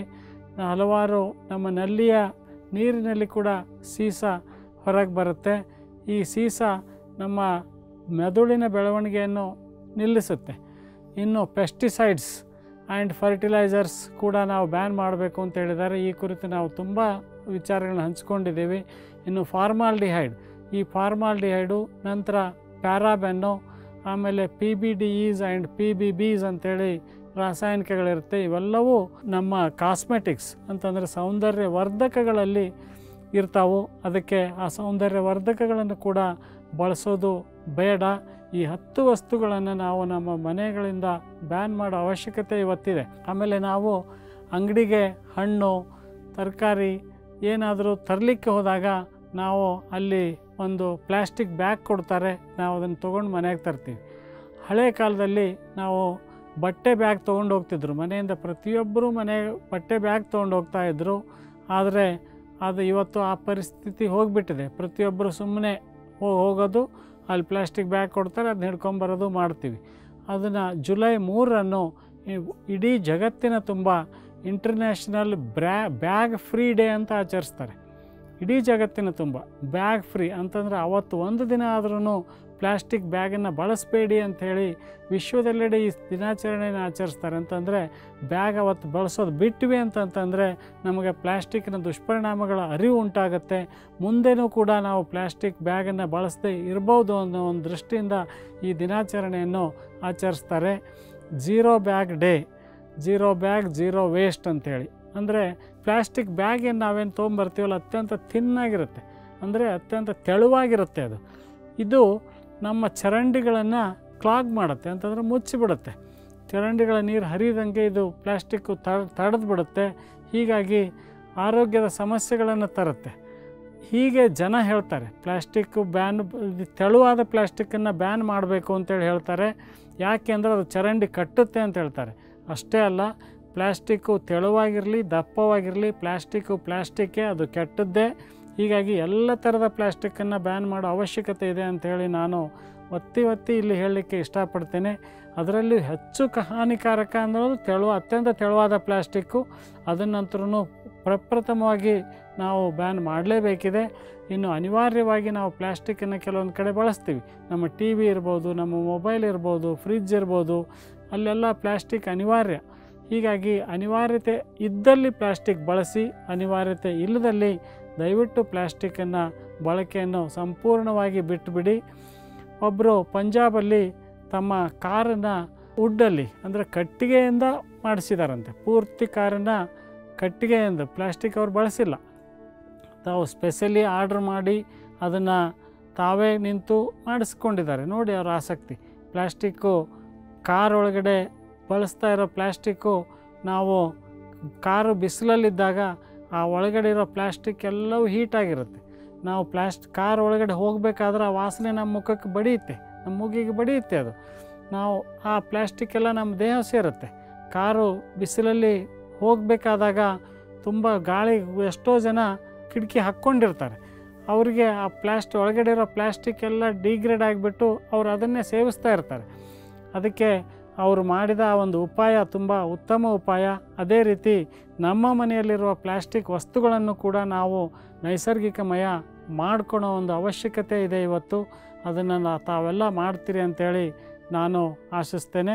ಹಲವಾರು ನಮ್ಮ ನಲ್ಲಿಯ ನೀರಿನಲ್ಲಿ ಕೂಡ ಸೀಸ ಹೊರಗೆ ಬರುತ್ತೆ ಈ ಸೀಸ ನಮ್ಮ ಮೆದುಳಿನ ಬೆಳವಣಿಗೆಯನ್ನು ನಿಲ್ಲಿಸುತ್ತೆ ಇನ್ನು ಪೆಸ್ಟಿಸೈಡ್ಸ್ ಆ್ಯಂಡ್ ಫರ್ಟಿಲೈಸರ್ಸ್ ಕೂಡ ನಾವು ಬ್ಯಾನ್ ಮಾಡಬೇಕು ಅಂತ ಹೇಳಿದ್ದಾರೆ ಈ ಕುರಿತು ನಾವು ತುಂಬ ವಿಚಾರಗಳನ್ನ ಹಂಚ್ಕೊಂಡಿದ್ದೀವಿ ಇನ್ನು ಫಾರ್ಮಾಲ್ಡಿಹೈಡ್ ಈ ಫಾರ್ಮಾಲ್ಡಿಹೈಡು ನಂತರ ಪ್ಯಾರಾಬೆನ್ನು ಆಮೇಲೆ P B D Es and P B Bs ಅಂತೇಳಿ ರಾಸಾಯನಿಕಗಳಿರುತ್ತೆ ಇವೆಲ್ಲವೂ ನಮ್ಮ ಕಾಸ್ಮೆಟಿಕ್ಸ್ ಅಂತಂದರೆ ಸೌಂದರ್ಯ ವರ್ಧಕಗಳಲ್ಲಿ ಇರ್ತಾವು ಅದಕ್ಕೆ ಆ ಸೌಂದರ್ಯ ವರ್ಧಕಗಳನ್ನು ಕೂಡ ಬಳಸೋದು ಬೇಡ ಈ ಹತ್ತು ವಸ್ತುಗಳನ್ನು ನಾವು ನಮ್ಮ ಮನೆಗಳಿಂದ ಬ್ಯಾನ್ ಮಾಡೋ ಅವಶ್ಯಕತೆ ಇವತ್ತಿದೆ ಆಮೇಲೆ ನಾವು ಅಂಗಡಿಗೆ ಹಣ್ಣು ತರಕಾರಿ ಏನಾದರೂ ತರಲಿಕ್ಕೆ ಹೋದಾಗ ನಾವು ಅಲ್ಲಿ ಒಂದು ಪ್ಲ್ಯಾಸ್ಟಿಕ್ ಬ್ಯಾಗ್ ಕೊಡ್ತಾರೆ ನಾವು ಅದನ್ನು ತೊಗೊಂಡು ಮನೆಗೆ ತರ್ತೀವಿ ಹಳೆ ಕಾಲದಲ್ಲಿ ನಾವು ಬಟ್ಟೆ ಬ್ಯಾಗ್ ತೊಗೊಂಡು ಹೋಗ್ತಿದ್ರು ಮನೆಯಿಂದ ಪ್ರತಿಯೊಬ್ಬರೂ ಮನೆ ಬಟ್ಟೆ ಬ್ಯಾಗ್ ತೊಗೊಂಡು ಹೋಗ್ತಾ ಇದ್ದರು ಆದರೆ ಅದು ಇವತ್ತು ಆ ಪರಿಸ್ಥಿತಿ ಹೋಗಿಬಿಟ್ಟಿದೆ ಪ್ರತಿಯೊಬ್ಬರು ಸುಮ್ಮನೆ ಹೋಗೋದು ಅಲ್ಲಿ ಪ್ಲಾಸ್ಟಿಕ್ ಬ್ಯಾಗ್ ಕೊಡ್ತಾರೆ ಅದನ್ನ ಹಿಡ್ಕೊಂಬರೋದು ಮಾಡ್ತೀವಿ ಅದನ್ನು ಜುಲೈ ಮೂರನ್ನು ಈ- ಇಡೀ ಜಗತ್ತಿನ ತುಂಬ ಇಂಟರ್ನ್ಯಾಷನಲ್ ಬ್ರ್ಯಾ ಬ್ಯಾಗ್ ಫ್ರೀ ಡೇ ಅಂತ ಆಚರಿಸ್ತಾರೆ ಇಡೀ ಜಗತ್ತಿನ ತುಂಬ ಬ್ಯಾಗ್ ಫ್ರೀ ಅಂತಂದರೆ ಅವತ್ತು ಒಂದು ದಿನ ಆದ್ರೂ ಪ್ಲಾಸ್ಟಿಕ್ ಬ್ಯಾಗನ್ನು ಬಳಸಬೇಡಿ ಅಂಥೇಳಿ ವಿಶ್ವದೆಲ್ಲೆಡೆ ಈ ದಿನಾಚರಣೆನ ಆಚರಿಸ್ತಾರೆ ಅಂತಂದರೆ ಬ್ಯಾಗ್ ಅವತ್ತು ಬಳಸೋದು ಬಿಟ್ವಿ ಅಂತಂತಂದರೆ ನಮಗೆ ಪ್ಲಾಸ್ಟಿಕ್ನ ದುಷ್ಪರಿಣಾಮಗಳ ಅರಿವು ಉಂಟಾಗುತ್ತೆ ಮುಂದೆನೂ ಕೂಡ ನಾವು ಪ್ಲಾಸ್ಟಿಕ್ ಬ್ಯಾಗನ್ನು ಬಳಸದೇ ಇರ್ಬೋದು ಅನ್ನೋ ಒಂದು ದೃಷ್ಟಿಯಿಂದ ಈ ದಿನಾಚರಣೆಯನ್ನು ಆಚರಿಸ್ತಾರೆ zero bag day zero bag zero waste ಅಂತೇಳಿ ಅಂದರೆ ಪ್ಲಾಸ್ಟಿಕ್ ಬ್ಯಾಗ್ ಏನು ನಾವೇನು ತೊಗೊಂಬರ್ತೀವಲ್ಲ ಅತ್ಯಂತ ಥಿನ್ನಾಗಿರುತ್ತೆ ಅಂದರೆ ಅತ್ಯಂತ ತೆಳುವಾಗಿರುತ್ತೆ ಅದು ಇದು ನಮ್ಮ ಚರಂಡಿಗಳನ್ನು ಕ್ಲಾಗ್ ಮಾಡುತ್ತೆ ಅಂತಂದರೆ ಮುಚ್ಚಿಬಿಡುತ್ತೆ ಚರಂಡಿಗಳ ನೀರು ಹರಿದಂಗೆ ಇದು ಪ್ಲಾಸ್ಟಿಕ್ಕು ತಡೆದು ಬಿಡುತ್ತೆ ಹೀಗಾಗಿ ಆರೋಗ್ಯದ ಸಮಸ್ಯೆಗಳನ್ನು ತರುತ್ತೆ ಹೀಗೆ ಜನ ಹೇಳ್ತಾರೆ ಪ್ಲಾಸ್ಟಿಕ್ಕು ಬ್ಯಾನ್ ತೆಳುವಾದ ಪ್ಲಾಸ್ಟಿಕ್ಕನ್ನು ಬ್ಯಾನ್ ಮಾಡಬೇಕು ಅಂತೇಳಿ ಹೇಳ್ತಾರೆ ಯಾಕೆ ಅಂದರೆ ಅದು ಚರಂಡಿ ಕಟ್ಟುತ್ತೆ ಅಂತ ಹೇಳ್ತಾರೆ ಅಷ್ಟೇ ಅಲ್ಲ ಪ್ಲಾಸ್ಟಿಕ್ಕು ತೆಳುವಾಗಿರಲಿ ದಪ್ಪವಾಗಿರಲಿ ಪ್ಲಾಸ್ಟಿಕ್ಕು ಪ್ಲಾಸ್ಟಿಕ್ಕೇ ಅದು ಕೆಟ್ಟದ್ದೇ ಹೀಗಾಗಿ ಎಲ್ಲ ಥರದ ಪ್ಲಾಸ್ಟಿಕ್ಕನ್ನು ಬ್ಯಾನ್ ಮಾಡೋ ಅವಶ್ಯಕತೆ ಇದೆ ಅಂಥೇಳಿ ನಾನು ಒತ್ತಿ ಒತ್ತಿ ಇಲ್ಲಿ ಹೇಳಲಿಕ್ಕೆ ಇಷ್ಟಪಡ್ತೇನೆ ಅದರಲ್ಲಿ ಹೆಚ್ಚು ಕ ಹಾನಿಕಾರಕ ಅನ್ನೋದು ತೆಳು ಅತ್ಯಂತ ತೆಳುವಾದ ಪ್ಲಾಸ್ಟಿಕ್ಕು ಅದನ್ನಂತರೂ ಪ್ರಪ್ರಥಮವಾಗಿ ನಾವು ಬ್ಯಾನ್ ಮಾಡಲೇಬೇಕಿದೆ ಇನ್ನು ಅನಿವಾರ್ಯವಾಗಿ ನಾವು ಪ್ಲಾಸ್ಟಿಕ್ಕನ್ನು ಕೆಲವೊಂದು ಕಡೆ ಬಳಸ್ತೀವಿ ನಮ್ಮ ಟಿ ವಿ ಇರ್ಬೋದು ನಮ್ಮ ಮೊಬೈಲ್ ಇರ್ಬೋದು ಫ್ರಿಜ್ ಇರ್ಬೋದು ಅಲ್ಲೆಲ್ಲ ಪ್ಲಾಸ್ಟಿಕ್ ಅನಿವಾರ್ಯ ಹೀಗಾಗಿ ಅನಿವಾರ್ಯತೆ ಇದ್ದಲ್ಲಿ ಪ್ಲಾಸ್ಟಿಕ್ ಬಳಸಿ ಅನಿವಾರ್ಯತೆ ಇಲ್ಲದಲ್ಲಿ ದಯವಿಟ್ಟು ಪ್ಲಾಸ್ಟಿಕ್ಕನ್ನು ಬಳಕೆಯನ್ನು ಸಂಪೂರ್ಣವಾಗಿ ಬಿಟ್ಟುಬಿಡಿ ಒಬ್ಬರು ಪಂಜಾಬಲ್ಲಿ ತಮ್ಮ ಕಾರನ್ನು ವುಡ್ಡಲ್ಲಿ ಅಂದರೆ ಕಟ್ಟಿಗೆಯಿಂದ ಮಾಡಿಸಿದಾರಂತೆ ಪೂರ್ತಿ ಕಾರನ್ನು ಕಟ್ಟಿಗೆಯಿಂದ ಪ್ಲಾಸ್ಟಿಕ್ ಅವ್ರು ಬಳಸಿಲ್ಲ ತಾವು ಸ್ಪೆಷಲಿ ಆರ್ಡ್ರ್ ಮಾಡಿ ಅದನ್ನು ತಾವೇ ನಿಂತು ಮಾಡಿಸ್ಕೊಂಡಿದ್ದಾರೆ ನೋಡಿ ಅವ್ರ ಆಸಕ್ತಿ ಪ್ಲಾಸ್ಟಿಕ್ಕು ಕಾರ್ ಒಳಗಡೆ ಬಳಸ್ತಾ ಇರೋ ಪ್ಲ್ಯಾಸ್ಟಿಕ್ಕು ನಾವು ಕಾರು ಬಿಸಿಲಲ್ಲಿದ್ದಾಗ ಆ ಒಳಗಡೆ ಇರೋ ಪ್ಲ್ಯಾಸ್ಟಿಕ್ ಎಲ್ಲವೂ ಹೀಟಾಗಿರುತ್ತೆ ನಾವು ಪ್ಲಾಸ್ಟ್ ಕಾರ್ ಒಳಗಡೆ ಹೋಗಬೇಕಾದ್ರೆ ಆ ವಾಸನೆ ನಮ್ಮ ಮುಖಕ್ಕೆ ಬಡಿಯುತ್ತೆ ನಮ್ಮ ಮೂಗಿಗೆ ಬಡಿಯುತ್ತೆ ಅದು ನಾವು ಆ ಪ್ಲ್ಯಾಸ್ಟಿಕ್ ಎಲ್ಲ ನಮ್ಮ ದೇಹ ಸೇರುತ್ತೆ ಕಾರು ಬಿಸಿಲಲ್ಲಿ ಹೋಗಬೇಕಾದಾಗ ತುಂಬ ಗಾಳಿ ಎಷ್ಟೋ ಜನ ಕಿಟಕಿ ಹಾಕ್ಕೊಂಡಿರ್ತಾರೆ ಅವರಿಗೆ ಆ ಪ್ಲಾಸ್ಟ್ ಒಳಗಡೆ ಇರೋ ಪ್ಲ್ಯಾಸ್ಟಿಕ್ ಎಲ್ಲ ಡಿಗ್ರೇಡ್ ಆಗಿಬಿಟ್ಟು ಅವ್ರು ಅದನ್ನೇ ಸೇವಿಸ್ತಾ ಇರ್ತಾರೆ ಅದಕ್ಕೆ ಅವರು ಮಾಡಿದ ಆ ಒಂದು ಉಪಾಯ ತುಂಬ ಉತ್ತಮ ಉಪಾಯ ಅದೇ ರೀತಿ ನಮ್ಮ ಮನೆಯಲ್ಲಿರುವ ಪ್ಲ್ಯಾಸ್ಟಿಕ್ ವಸ್ತುಗಳನ್ನು ಕೂಡ ನಾವು ನೈಸರ್ಗಿಕಮಯ ಮಾಡ್ಕೊಳೋ ಒಂದು ಅವಶ್ಯಕತೆ ಇದೆ ಇವತ್ತು ಅದನ್ನು ತಾವೆಲ್ಲ ಮಾಡ್ತೀರಿ ಅಂತೇಳಿ ನಾನು ಆಶಿಸ್ತೇನೆ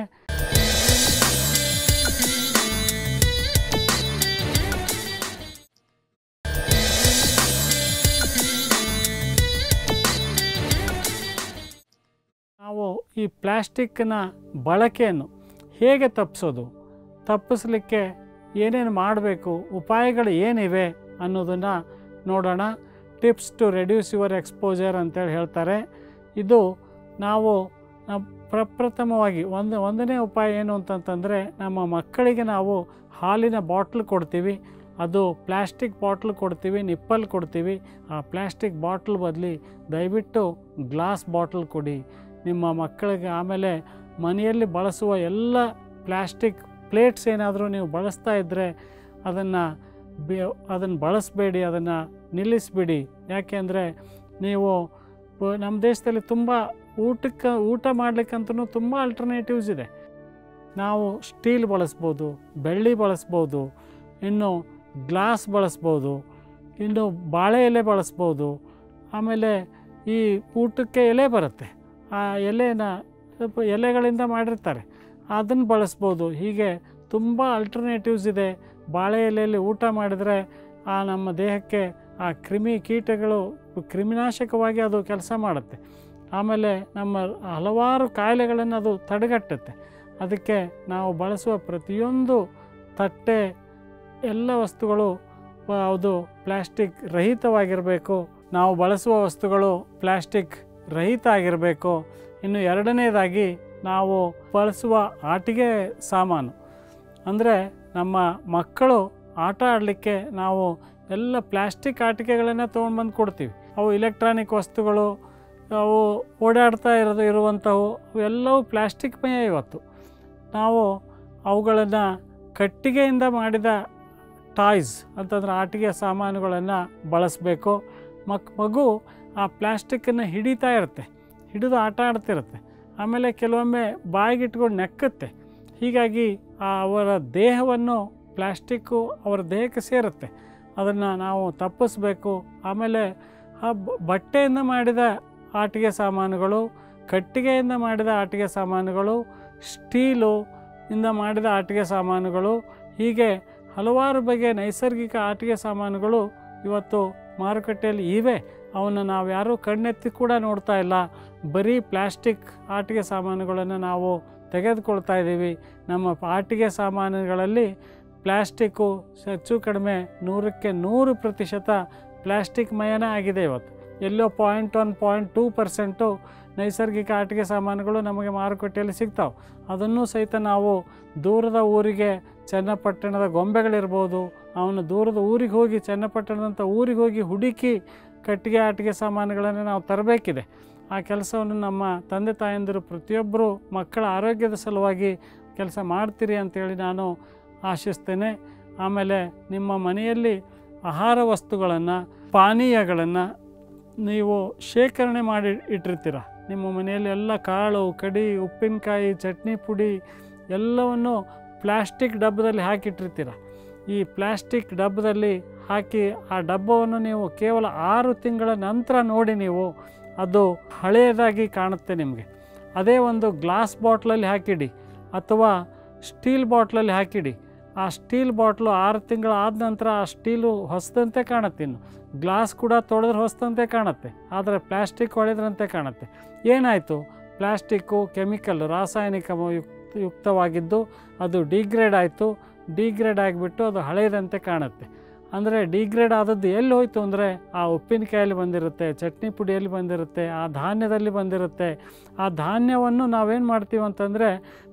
ನಾವು ಈ ಪ್ಲ್ಯಾಸ್ಟಿಕ್ನ ಬಳಕೆಯನ್ನು ಹೇಗೆ ತಪ್ಪಿಸೋದು ತಪ್ಪಿಸ್ಲಿಕ್ಕೆ ಏನೇನು ಮಾಡಬೇಕು ಉಪಾಯಗಳು ಏನಿವೆ ಅನ್ನೋದನ್ನು ನೋಡೋಣ tips to reduce your exposure ಅಂತೇಳಿ ಹೇಳ್ತಾರೆ ಇದು ನಾವು ನ- ಪ್ರಪ್ರಥಮವಾಗಿ ಒಂದು ಒಂದನೇ ಉಪಾಯ ಏನು ಅಂತಂತಂದರೆ ನಮ್ಮ ಮಕ್ಕಳಿಗೆ ನಾವು ಹಾಲಿನ ಬಾಟ್ಲ್ ಕೊಡ್ತೀವಿ ಅದು ಪ್ಲ್ಯಾಸ್ಟಿಕ್ ಬಾಟ್ಲ್ ಕೊಡ್ತೀವಿ ನಿಪ್ಪಲ್ ಕೊಡ್ತೀವಿ ಆ ಪ್ಲ್ಯಾಸ್ಟಿಕ್ ಬಾಟ್ಲ್ ಬದಲಿ ದಯವಿಟ್ಟು ಗ್ಲಾಸ್ ಬಾಟ್ಲ್ ಕೊಡಿ ನಿಮ್ಮ ಮಕ್ಕಳಿಗೆ ಆಮೇಲೆ ಮನೆಯಲ್ಲಿ ಬಳಸುವ ಎಲ್ಲ ಪ್ಲ್ಯಾಸ್ಟಿಕ್ ಪ್ಲೇಟ್ಸ್ ಏನಾದರೂ ನೀವು ಬಳಸ್ತಾ ಇದ್ದರೆ ಅದನ್ನು ಬೆ ಅದನ್ನು ಬಳಸಬೇಡಿ ಅದನ್ನು ನಿಲ್ಲಿಸ್ಬಿಡಿ ಯಾಕೆಂದರೆ ನೀವು ಪ- ನಮ್ಮ ದೇಶದಲ್ಲಿ ತುಂಬ ಊಟಕ್ಕೆ ಊಟ ಮಾಡ್ಲಿಕ್ಕಂತೂ ತುಂಬ ಆಲ್ಟರ್ನೇಟಿವ್ಸ್ ಇದೆ ನಾವು ಸ್ಟೀಲ್ ಬಳಸ್ಬೋದು ಬೆಳ್ಳಿ ಬಳಸ್ಬೋದು ಇನ್ನು ಗ್ಲಾಸ್ ಬಳಸ್ಬೋದು ಇನ್ನು ಬಾಳೆ ಎಲೆ ಬಳಸ್ಬೋದು ಆಮೇಲೆ ಈ ಊಟಕ್ಕೆ ಎಲೆ ಬರುತ್ತೆ ಆ ಎಲೆನ ಸ್ವಲ್ಪ ಎಲೆಗಳಿಂದ ಮಾಡಿರ್ತಾರೆ ಅದನ್ನು ಬಳಸ್ಬೋದು ಹೀಗೆ ತುಂಬ ಆಲ್ಟರ್ನೇಟಿವ್ಸ್ ಇದೆ ಬಾಳೆ ಎಲೆಯಲ್ಲಿ ಊಟ ಮಾಡಿದರೆ ಆ ನಮ್ಮ ದೇಹಕ್ಕೆ ಆ ಕ್ರಿಮಿ ಕೀಟಗಳು ಕ್ರಿಮಿನಾಶಕವಾಗಿ ಅದು ಕೆಲಸ ಮಾಡುತ್ತೆ ಆಮೇಲೆ ನಮ್ಮ ಹಲವಾರು ಕಾಯಿಲೆಗಳನ್ನು ಅದು ತಡೆಗಟ್ಟುತ್ತೆ ಅದಕ್ಕೆ ನಾವು ಬಳಸುವ ಪ್ರತಿಯೊಂದು ತಟ್ಟೆ ಎಲ್ಲ ವಸ್ತುಗಳು ಪ- ಅದು ಪ್ಲ್ಯಾಸ್ಟಿಕ್ ರಹಿತವಾಗಿರಬೇಕು ನಾವು ಬಳಸುವ ವಸ್ತುಗಳು ಪ್ಲ್ಯಾಸ್ಟಿಕ್ ರಹಿತ ಆಗಿರಬೇಕು ಇನ್ನು ಎರಡನೇದಾಗಿ ನಾವು ಬಳಸುವ ಆಟಿಕೆ ಸಾಮಾನು ಅಂದರೆ ನಮ್ಮ ಮಕ್ಕಳು ಆಟ ಆಡಲಿಕ್ಕೆ ನಾವು ಎಲ್ಲ ಪ್ಲ್ಯಾಸ್ಟಿಕ್ ಆಟಿಕೆಗಳನ್ನು ತೊಗೊಂಡ್ಬಂದು ಕೊಡ್ತೀವಿ ಅವು ಇಲೆಕ್ಟ್ರಾನಿಕ್ ವಸ್ತುಗಳು ಅವು ಓಡಾಡ್ತಾ ಇರೋದು ಇರುವಂಥವು ಅವೆಲ್ಲವೂ ಪ್ಲ್ಯಾಸ್ಟಿಕ್ಮಯ ಇವತ್ತು ನಾವು ಅವುಗಳನ್ನು ಕಟ್ಟಿಗೆಯಿಂದ ಮಾಡಿದ ಟಾಯ್ಸ್ ಅಂತಂದ್ರೆ ಆಟಿಕೆ ಸಾಮಾನುಗಳನ್ನು ಬಳಸಬೇಕು ಮಕ್ ಮಗು ಆ ಪ್ಲ್ಯಾಸ್ಟಿಕ್ಕನ್ನು ಹಿಡಿತಾ ಇರುತ್ತೆ ಹಿಡಿದು ಆಟ ಆಡ್ತಿರುತ್ತೆ ಆಮೇಲೆ ಕೆಲವೊಮ್ಮೆ ಬಾಯಿಗಿಟ್ಕೊಂಡು ನೆಕ್ಕುತ್ತೆ ಹೀಗಾಗಿ ಆ ಅವರ ದೇಹವನ್ನು ಪ್ಲ್ಯಾಸ್ಟಿಕ್ಕು ಅವರ ದೇಹಕ್ಕೆ ಸೇರುತ್ತೆ ಅದನ್ನು ನಾವು ತಪ್ಪಿಸ್ಬೇಕು ಆಮೇಲೆ ಆ ಬ- ಬಟ್ಟೆಯಿಂದ ಮಾಡಿದ ಆಟಿಕೆ ಸಾಮಾನುಗಳು ಕಟ್ಟಿಗೆಯಿಂದ ಮಾಡಿದ ಆಟಿಕೆ ಸಾಮಾನುಗಳು ಸ್ಟೀಲು ಇಂದ ಮಾಡಿದ ಆಟಿಕೆ ಸಾಮಾನುಗಳು ಹೀಗೆ ಹಲವಾರು ಬಗೆಯ ನೈಸರ್ಗಿಕ ಆಟಿಕೆ ಸಾಮಾನುಗಳು ಇವತ್ತು ಮಾರುಕಟ್ಟೆಯಲ್ಲಿ ಇವೆ ಅವನ್ನು ನಾವು ಯಾರೂ ಕಣ್ಣೆತ್ತಿ ಕೂಡ ನೋಡ್ತಾ ಇಲ್ಲ ಬರೀ ಪ್ಲ್ಯಾಸ್ಟಿಕ್ ಆಟಿಕೆ ಸಾಮಾನುಗಳನ್ನು ನಾವು ತೆಗೆದುಕೊಳ್ತಾ ಇದ್ದೀವಿ ನಮ್ಮ ಆಟಿಕೆ ಸಾಮಾನುಗಳಲ್ಲಿ ಪ್ಲ್ಯಾಸ್ಟಿಕ್ಕು ಹೆಚ್ಚು ಕಡಿಮೆ ನೂರಕ್ಕೆ ನೂರು ಪ್ರತಿಶತ ಪ್ಲ್ಯಾಸ್ಟಿಕ್ ಮಯನ ಆಗಿದೆ ಇವತ್ತು ಎಲ್ಲೋ point one point two percent ನೈಸರ್ಗಿಕ ಆಟಿಕೆ ಸಾಮಾನುಗಳು ನಮಗೆ ಮಾರುಕಟ್ಟೆಯಲ್ಲಿ ಸಿಗ್ತಾವೆ ಅದನ್ನು ಸಹಿತ ನಾವು ದೂರದ ಊರಿಗೆ ಚನ್ನಪಟ್ಟಣದ ಗೊಂಬೆಗಳಿರ್ಬೋದು ಅವನು ದೂರದ ಊರಿಗೆ ಹೋಗಿ ಚನ್ನಪಟ್ಟಣದಂಥ ಊರಿಗೆ ಹೋಗಿ ಹುಡುಕಿ ಕಟ್ಟಿಗೆ ಆಟಿಕೆ ಸಾಮಾನುಗಳನ್ನು ನಾವು ತರಬೇಕಿದೆ ಆ ಕೆಲಸವನ್ನು ನಮ್ಮ ತಂದೆ ತಾಯಂದಿರು ಪ್ರತಿಯೊಬ್ಬರು ಮಕ್ಕಳ ಆರೋಗ್ಯದ ಸಲುವಾಗಿ ಕೆಲಸ ಮಾಡ್ತೀರಿ ಅಂತೇಳಿ ನಾನು ಆಶಿಸ್ತೇನೆ ಆಮೇಲೆ ನಿಮ್ಮ ಮನೆಯಲ್ಲಿ ಆಹಾರ ವಸ್ತುಗಳನ್ನು ಪಾನೀಯಗಳನ್ನು ನೀವು ಶೇಖರಣೆ ಮಾಡಿ ಇಟ್ಟಿರ್ತೀರ ನಿಮ್ಮ ಮನೆಯಲ್ಲಿ ಎಲ್ಲ ಕಾಳು ಕಡಿ ಉಪ್ಪಿನಕಾಯಿ ಚಟ್ನಿ ಪುಡಿ ಎಲ್ಲವನ್ನು ಪ್ಲ್ಯಾಸ್ಟಿಕ್ ಡಬ್ಬದಲ್ಲಿ ಹಾಕಿಟ್ಟಿರ್ತೀರ ಈ ಪ್ಲ್ಯಾಸ್ಟಿಕ್ ಡಬ್ಬದಲ್ಲಿ ಹಾಕಿ ಆ ಡಬ್ಬವನ್ನು ನೀವು ಕೇವಲ ಆರು ತಿಂಗಳ ನಂತರ ನೋಡಿ ನೀವು ಅದು ಹಳೆಯದಾಗಿ ಕಾಣುತ್ತೆ ನಿಮಗೆ ಅದೇ ಒಂದು ಗ್ಲಾಸ್ ಬಾಟ್ಲಲ್ಲಿ ಹಾಕಿಡಿ ಅಥವಾ ಸ್ಟೀಲ್ ಬಾಟ್ಲಲ್ಲಿ ಹಾಕಿಡಿ ಆ ಸ್ಟೀಲ್ ಬಾಟ್ಲು ಆರು ತಿಂಗಳು ಆದ ನಂತರ ಆ ಸ್ಟೀಲು ಹೊಸದಂತೆ ಕಾಣುತ್ತೆ ಇನ್ನು ಗ್ಲಾಸ್ ಕೂಡ ತೊಳೆದ್ರೆ ಹೊಸದಂತೆ ಕಾಣುತ್ತೆ ಆದರೆ ಪ್ಲ್ಯಾಸ್ಟಿಕ್ ಹೊಳೆದ್ರಂತೆ ಕಾಣುತ್ತೆ ಏನಾಯಿತು ಪ್ಲ್ಯಾಸ್ಟಿಕ್ಕು ಕೆಮಿಕಲ್ ರಾಸಾಯನಿಕ ಮ- ಯುಕ್- ಯುಕ್ತವಾಗಿದ್ದು ಅದು ಡಿಗ್ರೇಡ್ ಆಯಿತು ಡಿಗ್ರೇಡ್ ಆಗಿಬಿಟ್ಟು ಅದು ಹಳೆಯದಂತೆ ಕಾಣುತ್ತೆ ಅಂದರೆ ಡಿಗ್ರೇಡ್ ಆದದ್ದು ಎಲ್ಲಿ ಹೋಯ್ತು ಅಂದರೆ ಆ ಉಪ್ಪಿನಕಾಯಲ್ಲಿ ಬಂದಿರುತ್ತೆ ಚಟ್ನಿ ಪುಡಿಯಲ್ಲಿ ಬಂದಿರುತ್ತೆ ಆ ಧಾನ್ಯದಲ್ಲಿ ಬಂದಿರುತ್ತೆ ಆ ಧಾನ್ಯವನ್ನು ನಾವೇನು ಮಾಡ್ತೀವಿ ಅಂತಂದರೆ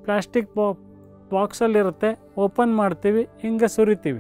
ಪ್ಲಾಸ್ಟಿಕ್ ಬಾ ಬಾಕ್ಸಲ್ಲಿರುತ್ತೆ ಓಪನ್ ಮಾಡ್ತೀವಿ ಹಿಂಗೆ ಸುರಿತೀವಿ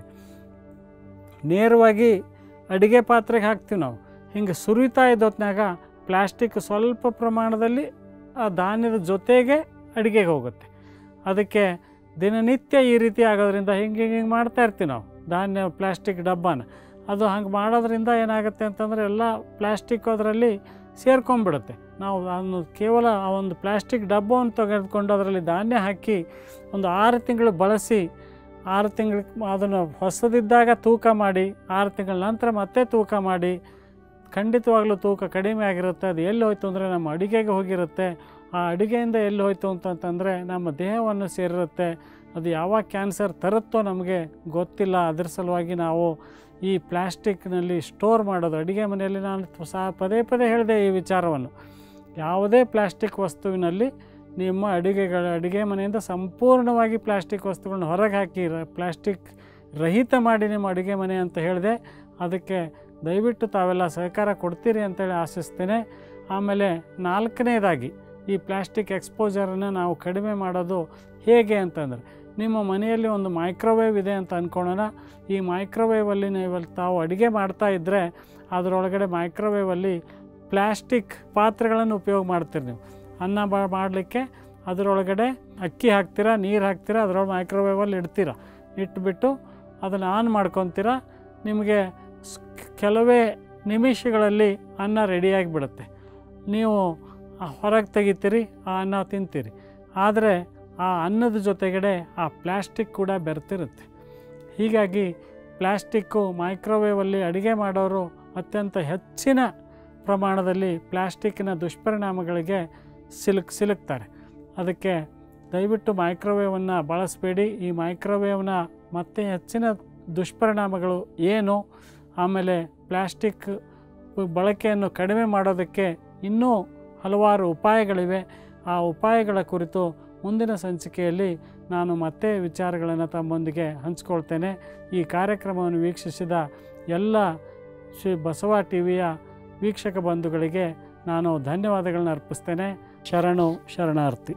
ನೇರವಾಗಿ ಅಡುಗೆ ಪಾತ್ರೆಗೆ ಹಾಕ್ತೀವಿ ನಾವು ಹಿಂಗೆ ಸುರಿತಾ ಇದ್ದೊತ್ನಾಗ ಪ್ಲಾಸ್ಟಿಕ್ ಸ್ವಲ್ಪ ಪ್ರಮಾಣದಲ್ಲಿ ಆ ಧಾನ್ಯದ ಜೊತೆಗೆ ಅಡುಗೆಗೆ ಹೋಗುತ್ತೆ ಅದಕ್ಕೆ ದಿನನಿತ್ಯ ಈ ರೀತಿ ಆಗೋದ್ರಿಂದ ಹಿಂಗೆ ಹಿಂಗೆ ಹಿಂಗೆ ಮಾಡ್ತಾ ಇರ್ತೀವಿ ನಾವು ಧಾನ್ಯ ಪ್ಲಾಸ್ಟಿಕ್ ಡಬ್ಬನ ಅದು ಹಂಗೆ ಮಾಡೋದ್ರಿಂದ ಏನಾಗುತ್ತೆ ಅಂತಂದರೆ ಎಲ್ಲ ಪ್ಲಾಸ್ಟಿಕ್ ಅದರಲ್ಲಿ ಸೇರ್ಕೊಂಡ್ಬಿಡುತ್ತೆ ನಾವು ಅದನ್ನು ಕೇವಲ ಆ ಒಂದು ಪ್ಲಾಸ್ಟಿಕ್ ಡಬ್ಬವನ್ನು ತೆಗೆದುಕೊಂಡು ಅದರಲ್ಲಿ ಧಾನ್ಯ ಹಾಕಿ ಒಂದು ಆರು ತಿಂಗಳು ಬಳಸಿ ಆರು ತಿಂಗಳು ಅದನ್ನು ಹೊಸದಿದ್ದಾಗ ತೂಕ ಮಾಡಿ ಆರು ತಿಂಗಳ ನಂತರ ಮತ್ತೆ ತೂಕ ಮಾಡಿ ಖಂಡಿತವಾಗ್ಲೂ ತೂಕ ಕಡಿಮೆ ಆಗಿರುತ್ತೆ ಅದು ಎಲ್ಲಿ ಹೋಯ್ತು ಅಂದರೆ ನಮ್ಮ ಅಡುಗೆಗೆ ಹೋಗಿರುತ್ತೆ ಆ ಅಡುಗೆಯಿಂದ ಎಲ್ಲಿ ಹೋಯ್ತು ಅಂತಂತಂದರೆ ನಮ್ಮ ದೇಹವನ್ನು ಸೇರಿರುತ್ತೆ ಅದು ಯಾವಾಗ ಕ್ಯಾನ್ಸರ್ ತರುತ್ತೋ ನಮಗೆ ಗೊತ್ತಿಲ್ಲ ಅದ್ರ ಸಲುವಾಗಿ ನಾವು ಈ ಪ್ಲ್ಯಾಸ್ಟಿಕ್ನಲ್ಲಿ ಸ್ಟೋರ್ ಮಾಡೋದು ಅಡುಗೆ ಮನೆಯಲ್ಲಿ ನಾನು ಸಹ ಪದೇ ಪದೇ ಹೇಳಿದೆ ಈ ವಿಚಾರವನ್ನು ಯಾವುದೇ ಪ್ಲ್ಯಾಸ್ಟಿಕ್ ವಸ್ತುವಿನಲ್ಲಿ ನಿಮ್ಮ ಅಡುಗೆಗಳ ಅಡುಗೆ ಮನೆಯಿಂದ ಸಂಪೂರ್ಣವಾಗಿ ಪ್ಲಾಸ್ಟಿಕ್ ವಸ್ತುಗಳನ್ನ ಹೊರಗೆ ಹಾಕಿ ರ ಪ್ಲಾಸ್ಟಿಕ್ ರಹಿತ ಮಾಡಿ ನಿಮ್ಮ ಅಡುಗೆ ಮನೆ ಅಂತ ಹೇಳಿದೆ ಅದಕ್ಕೆ ದಯವಿಟ್ಟು ತಾವೆಲ್ಲ ಸಹಕಾರ ಕೊಡ್ತೀರಿ ಅಂತೇಳಿ ಆಶಿಸ್ತೇನೆ ಆಮೇಲೆ ನಾಲ್ಕನೇದಾಗಿ ಈ ಪ್ಲಾಸ್ಟಿಕ್ ಎಕ್ಸ್ಪೋಜರನ್ನು ನಾವು ಕಡಿಮೆ ಮಾಡೋದು ಹೇಗೆ ಅಂತಂದರೆ ನಿಮ್ಮ ಮನೆಯಲ್ಲಿ ಒಂದು ಮೈಕ್ರೋವೇವ್ ಇದೆ ಅಂತ ಅಂದ್ಕೊಳ್ಳೋಣ ಈ ಮೈಕ್ರೋವೇವಲ್ಲಿ ನೀವು ತಾವು ಅಡುಗೆ ಮಾಡ್ತಾ ಇದ್ದರೆ ಅದರೊಳಗಡೆ ಮೈಕ್ರೋವೇವಲ್ಲಿ ಪ್ಲ್ಯಾಸ್ಟಿಕ್ ಪಾತ್ರೆಗಳನ್ನು ಉಪಯೋಗ ಮಾಡ್ತೀರಿ ನೀವು ಅನ್ನ ಬ ಮಾಡಲಿಕ್ಕೆ ಅದರೊಳಗಡೆ ಅಕ್ಕಿ ಹಾಕ್ತೀರಾ ನೀರು ಹಾಕ್ತೀರಾ ಅದರೊಳಗೆ ಮೈಕ್ರೋವೇವಲ್ಲಿ ಇಡ್ತೀರಾ ಇಟ್ಬಿಟ್ಟು ಅದನ್ನು ಆನ್ ಮಾಡ್ಕೊತೀರ ನಿಮಗೆ ಸ್- ಕೆಲವೇ ನಿಮಿಷಗಳಲ್ಲಿ ಅನ್ನ ರೆಡಿಯಾಗಿ ಬಿಡುತ್ತೆ ನೀವು ಹೊರಗೆ ತೆಗಿತೀರಿ ಆ ಅನ್ನ ತಿಂತೀರಿ ಆದರೆ ಆ ಅನ್ನದ ಜೊತೆಗಡೆ ಆ ಪ್ಲ್ಯಾಸ್ಟಿಕ್ ಕೂಡ ಬೆರ್ತಿರುತ್ತೆ ಹೀಗಾಗಿ ಪ್ಲ್ಯಾಸ್ಟಿಕ್ಕು ಮೈಕ್ರೋವೇವಲ್ಲಿ ಅಡುಗೆ ಮಾಡೋರು ಅತ್ಯಂತ ಹೆಚ್ಚಿನ ಪ್ರಮಾಣದಲ್ಲಿ ಪ್ಲ್ಯಾಸ್ಟಿಕ್ಕಿನ ದುಷ್ಪರಿಣಾಮಗಳಿಗೆ ಸಿಲುಕ್ ಸಿಲುಕ್ತಾರೆ ಅದಕ್ಕೆ ದಯವಿಟ್ಟು ಮೈಕ್ರೋವೇವನ್ನು ಬಳಸಬೇಡಿ ಈ ಮೈಕ್ರೋವೇವ್ನ ಮತ್ತೆ ಹೆಚ್ಚಿನ ದುಷ್ಪರಿಣಾಮಗಳು ಏನು ಆಮೇಲೆ ಪ್ಲ್ಯಾಸ್ಟಿಕ್ ಬಳಕೆಯನ್ನು ಕಡಿಮೆ ಮಾಡೋದಕ್ಕೆ ಇನ್ನೂ ಹಲವಾರು ಉಪಾಯಗಳಿವೆ ಆ ಉಪಾಯಗಳ ಕುರಿತು ಮುಂದಿನ ಸಂಚಿಕೆಯಲ್ಲಿ ನಾನು ಮತ್ತೆ ವಿಚಾರಗಳನ್ನು ತಮ್ಮೊಂದಿಗೆ ಹಂಚ್ಕೊಳ್ತೇನೆ ಈ ಕಾರ್ಯಕ್ರಮವನ್ನು ವೀಕ್ಷಿಸಿದ ಎಲ್ಲ ಶ್ರೀ ಬಸವ ಟಿ ವಿಯ ವೀಕ್ಷಕ ಬಂಧುಗಳಿಗೆ ನಾನು ಧನ್ಯವಾದಗಳನ್ನ ಅರ್ಪಿಸ್ತೇನೆ ಶರಣು ಶರಣಾರ್ಥಿ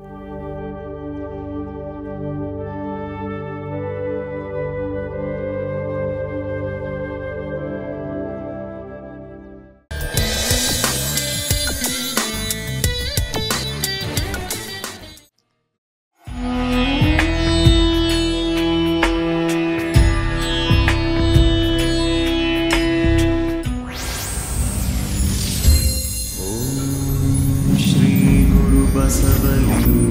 श्रीगुरुबसवलिङ्ग